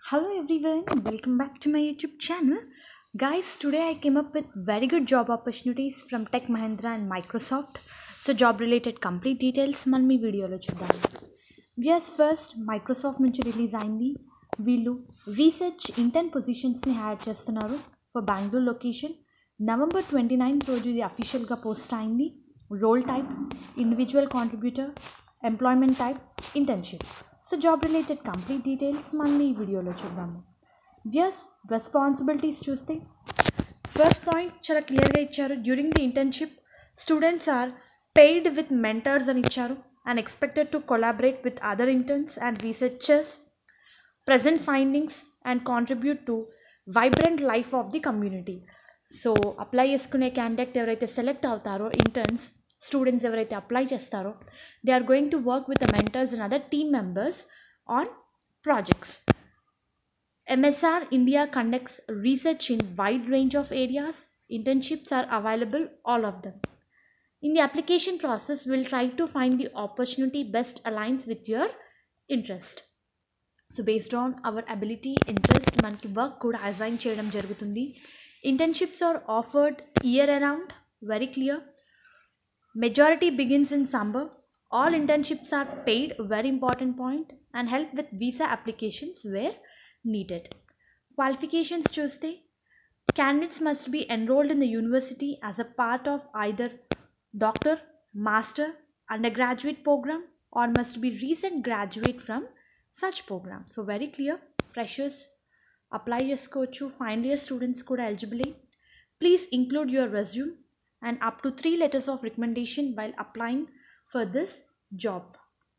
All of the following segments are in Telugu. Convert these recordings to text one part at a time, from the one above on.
Hello everyone, welcome back to my YouTube channel. Guys, today I came up with very good job opportunities from Tech Mahindra and Microsoft. So job related complete details మనం మీ వీడియోలో చూద్దాం వియర్స్ ఫస్ట్ మైక్రోసాఫ్ట్ నుంచి రిలీజ్ అయింది వీళ్ళు రీసెర్చ్ ఇంటర్న్ పొజిషన్స్ని హ్యాడ్ చేస్తున్నారు for Bengaluru location November twenty ninth రోజు ఇది అఫీషియల్గా పోస్ట్ అయింది role type individual contributor employment type internship so job related complete details మనం ఈ వీడియోలో చూద్దాము వియర్స్ రెస్పాన్సిబిలిటీస్ చూస్తే ఫస్ట్ పాయింట్ చాలా క్లియర్గా ఇచ్చారు during the internship students are paid with mentors అని ఇచ్చారు and expected to collaborate with other interns and researchers present findings and contribute to vibrant life of the community so apply చేసుకునే క్యాండిడేట్ ఎవరైతే సెలెక్ట్ అవుతారో ఇంటర్న్స్ స్టూడెంట్స్ ఎవరైతే అప్లై చేస్తారో they are going to work with the mentors and other team members on projects MSR India conducts research in wide range of areas. Internships are available, all of them. In the application process, we'll try to find the opportunity best aligns with your interest. So based on our ability interest మనకి వర్క్ కూడా అసైన్ చేయడం జరుగుతుంది internships are offered year around very clear majority begins in summer all internships are paid very important point and help with visa applications where needed. Qualifications చూస్తే candidates must be enrolled in the university as a part of either doctor, master, undergraduate program or must be recent graduate from such program. So very clear. Freshers apply చేసుకోవచ్చు ఫైనల్ ఇయర్ స్టూడెంట్స్ కూడా ఎలిజిబులే please include your resume and up to three letters of recommendation while applying for this job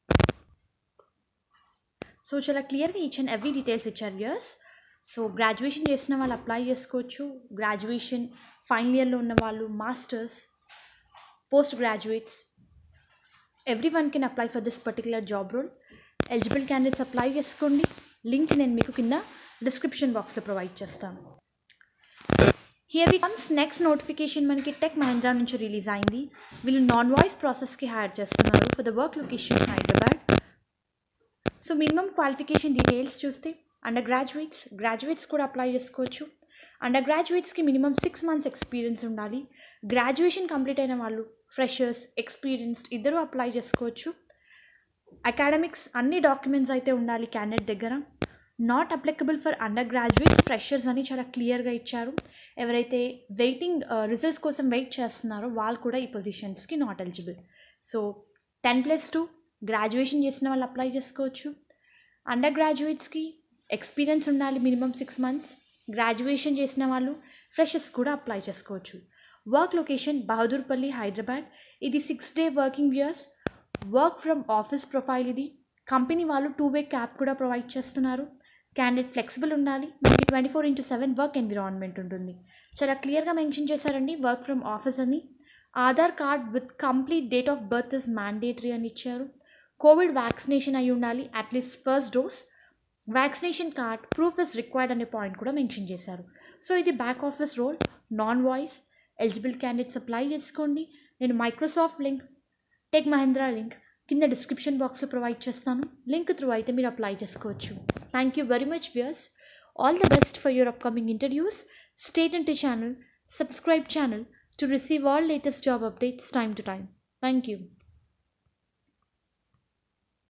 so చాలా క్లియర్గా ఈచ్ అండ్ ఎవ్రీ డీటెయిల్స్ ఇచ్చారు ఇయర్స్ సో గ్రాడ్యుయేషన్ చేసిన వాళ్ళు అప్లై చేసుకోవచ్చు గ్రాడ్యుయేషన్ ఫైనల్ ఇయర్లో ఉన్న వాళ్ళు masters post graduates every one can apply for this particular job role eligible candidates apply చేసుకోండి లింక్ నేను మీకు కింద డిస్క్రిప్షన్ బాక్స్లో ప్రొవైడ్ చేస్తాను here we comes next notification మనకి టెక్ మహేంద్రా నుంచి రిలీజ్ అయింది వీళ్ళు నాన్ వాయిస్ ప్రాసెస్కి హైర్ చేస్తున్నారు for the work location Hyderabad so minimum qualification details చూస్తే అండర్ గ్రాడ్యుయేట్స్ గ్రాడ్యుయేట్స్ కూడా అప్లై చేసుకోవచ్చు అండర్ గ్రాడ్యుయేట్స్కి మినిమం సిక్స్ మంత్స్ ఎక్స్పీరియన్స్ ఉండాలి గ్రాడ్యుయేషన్ కంప్లీట్ అయిన వాళ్ళు ఫ్రెషర్స్ ఎక్స్పీరియన్స్డ్ ఇద్దరు అప్లై చేసుకోవచ్చు అకాడమిక్స్ అన్ని డాక్యుమెంట్స్ అయితే ఉండాలి క్యాండిడేట్ దగ్గర not applicable for under graduates freshers అని చాలా క్లియర్గా ఇచ్చారు ఎవరైతే వెయిటింగ్ రిజల్ట్స్ కోసం వెయిట్ చేస్తున్నారో వాళ్ళు కూడా ఈ పొజిషన్స్కి not eligible so ten plus two graduation చేసిన వాళ్ళు అప్లై చేసుకోవచ్చు అండర్ గ్రాడ్యుయేట్స్కి ఎక్స్పీరియన్స్ ఉండాలి మినిమం సిక్స్ మంత్స్ గ్రాడ్యుయేషన్ చేసిన వాళ్ళు ఫ్రెషర్స్ కూడా అప్లై చేసుకోవచ్చు వర్క్ లొకేషన్ బహదూర్పల్లి హైదరాబాద్ ఇది six day working years work from office profile ఇది కంపెనీ వాళ్ళు టూ వే క్యాప్ కూడా ప్రొవైడ్ చేస్తున్నారు క్యాండిడేట్ ఫ్లెక్సిబుల్ ఉండాలి మనకి twenty four into seven work environment ఉంటుంది చాలా క్లియర్గా మెన్షన్ చేశారండి వర్క్ ఫ్రమ్ ఆఫీస్ అని Aadhaar card with complete date of birth is mandatory అని ఇచ్చారు కోవిడ్ వ్యాక్సినేషన్ అయి ఉండాలి at least first dose vaccination card proof is required అనే పాయింట్ కూడా మెన్షన్ చేశారు సో ఇది back office role non voice eligible candidates apply చేసుకోండి నేను Microsoft link Tech Mahindra link కింద డిస్క్రిప్షన్ బాక్స్లో ప్రొవైడ్ చేస్తాను లింక్ త్రూ అయితే మీరు అప్లై చేసుకోవచ్చు thank you very much viewers all the best for your upcoming interviews state into channel subscribe channel to receive all latest job updates time to time thank you